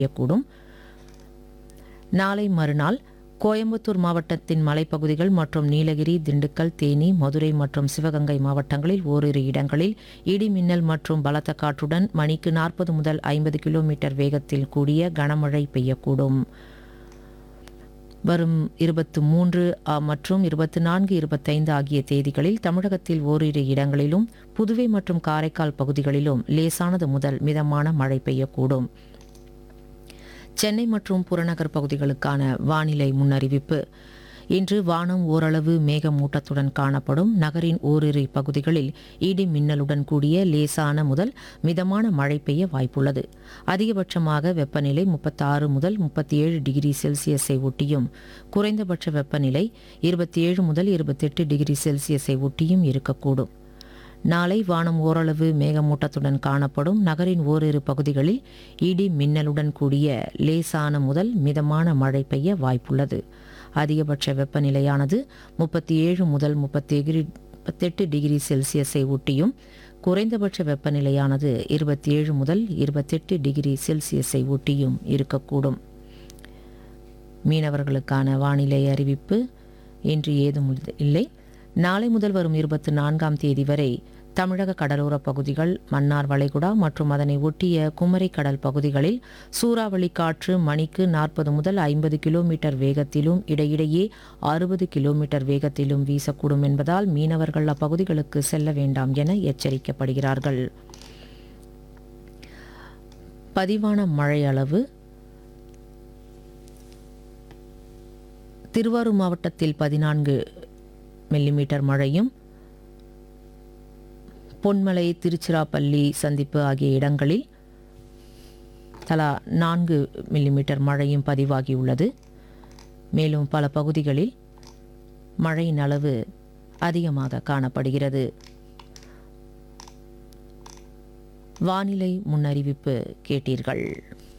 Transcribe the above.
பெய்யக்கூடும் நாளை மறுநாள் கோயம்புத்தூர் மாவட்டத்தின் மலைப்பகுதிகள் மற்றும் நீலகிரி திண்டுக்கல் தேனி மதுரை மற்றும் சிவகங்கை மாவட்டங்களில் ஓரிரு இடங்களில் இடி மின்னல் மற்றும் பலத்த காற்றுடன் மணிக்கு நாற்பது முதல் ஐம்பது கிலோமீட்டர் வேகத்தில் கூடிய கனமழை பெய்யக்கூடும் வரும் இருபத்து மூன்று மற்றும் இருபத்தி நான்கு இருபத்தைந்து ஆகிய தேதிகளில் தமிழகத்தில் ஓரிரு இடங்களிலும் புதுவை மற்றும் காரைக்கால் பகுதிகளிலும் லேசானது முதல் மிதமான மழை பெய்யக்கூடும் சென்னை மற்றும் புறநகர் பகுதிகளுக்கான வானிலை முன்னறிவிப்பு இன்று வானம் ஓரளவு மேகமூட்டத்துடன் காணப்படும் நகரின் ஓரிரு பகுதிகளில் இடி மின்னலுடன் கூடிய லேசான முதல் மிதமான மழை பெய்ய வாய்ப்புள்ளது அதிகபட்சமாக வெப்பநிலை முப்பத்தாறு முதல் முப்பத்தி ஏழு டிகிரி செல்சியஸை ஒட்டியும் குறைந்தபட்ச வெப்பநிலை இருபத்தி ஏழு முதல் இருபத்தெட்டு டிகிரி செல்சியஸை ஒட்டியும் இருக்கக்கூடும் நாளை வானம் ஓரளவு மேகமூட்டத்துடன் காணப்படும் நகரின் ஓரிரு பகுதிகளில் இடி மின்னலுடன் கூடிய லேசான முதல் மிதமான மழை பெய்ய வாய்ப்புள்ளது அதிகபட்ச வெப்பநிலையானது முப்பத்தி ஏழு முதல் முப்பத்தி முப்பத்தெட்டு டிகிரி செல்சியஸை ஒட்டியும் குறைந்தபட்ச வெப்பநிலையானது இருபத்தி ஏழு முதல் இருபத்தெட்டு டிகிரி செல்சியஸை ஒட்டியும் இருக்கக்கூடும் மீனவர்களுக்கான வானிலை அறிவிப்பு இன்று ஏதும் இல்லை நாளை முதல் வரும் இருபத்தி நான்காம் தேதி வரை தமிழக கடலோர பகுதிகள் மன்னார் வளைகுடா மற்றும் அதனை ஒட்டிய குமரி கடல் பகுதிகளில் சூறாவளி காற்று மணிக்கு நாற்பது முதல் ஐம்பது கிலோமீட்டர் வேகத்திலும் இடையிடையே அறுபது கிலோமீட்டர் வேகத்திலும் வீசக்கூடும் என்பதால் மீனவர்கள் அப்பகுதிகளுக்கு செல்ல வேண்டாம் என எச்சரிக்கப்படுகிறார்கள் பதிவான மழை அளவு திருவாரூர் மாவட்டத்தில் பதினான்கு மில்லிமீட்டர் மழையும் பொன்மலை திருச்சிராப்பள்ளி சந்திப்பு ஆகிய இடங்களில் தலா நான்கு மில்லிமீட்டர் மழையும் பதிவாகியுள்ளது மேலும் பல பகுதிகளில் மழையின் அளவு அதிகமாக காணப்படுகிறது வானிலை முன்னறிவிப்பு கேட்டீர்கள்